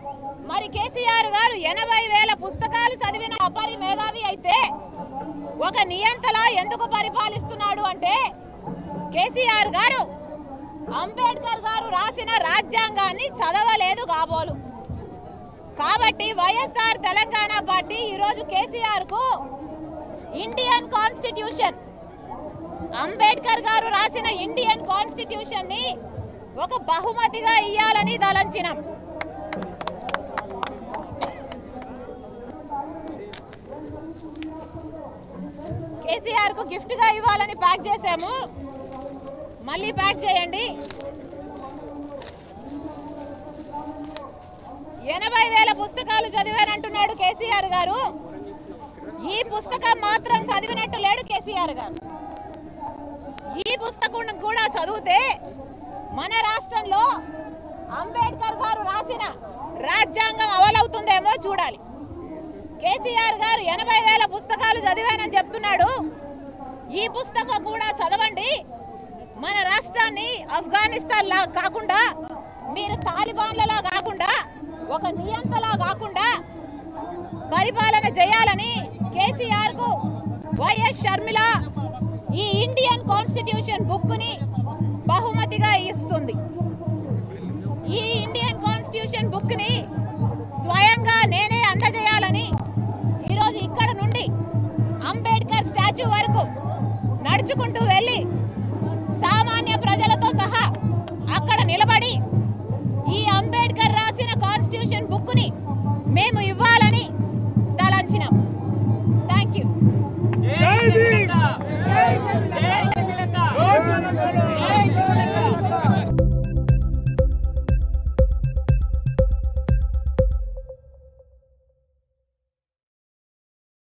మరి కేసీఆర్ గారు ఎనభై వేల పుస్తకాలు చదివిన అపరి మేధావి అయితే ఒక నియంతలా ఎందుకు పరిపాలిస్తున్నాడు అంటే కేసీఆర్ గారు అంబేద్కర్ గారు రాసిన రాజ్యాంగాన్ని చదవలేదు కాబోలు కాబట్టి వైఎస్ఆర్ తెలంగాణ పార్టీ ఈరోజు కేసీఆర్ కు ఇండియన్ కాన్స్టిట్యూషన్ అంబేద్కర్ గారు రాసిన ఇండియన్ కాన్స్టిట్యూషన్ ని ఒక బహుమతిగా ఇయ్యాలని తలంచినాం కేసీఆర్ కు గిఫ్ట్ గా ఇవ్వాలని ప్యాక్ చేశాము మళ్ళీ ప్యాక్ చేయండి ఎనభై వేల పుస్తకాలు చదివానంటున్నాడు కేసీఆర్ గారు ఈ పుస్తకం మాత్రం చదివినట్టు లేడు కేసీఆర్ గారు ఈ పుస్తకం కూడా చదివితే మన రాష్ట్రంలో అంబేద్కర్ గారు రాసిన రాజ్యాంగం అమలవుతుందేమో చూడాలి కేసీఆర్ గారు ఎనభై వేల పుస్తకాలు చదివానని చెప్తున్నాడు ఈ పుస్తకం కూడా చదవండి మన రాష్ట్రాన్ని ఆఫ్ఘనిస్తాన్ లా కాకుండా మీరు తాలిబాన్లలా కాకుండా ఒక నియంతలా కాకుండా పరిపాలన చేయాలని కేసీఆర్ కు వైఎస్ షర్మిల ఈ ఇండియన్ కాన్స్టిట్యూషన్ బుక్ ని బహుమతిగా ఇస్తుంది ఈ ఇండియన్ కాన్స్టిట్యూషన్ బుక్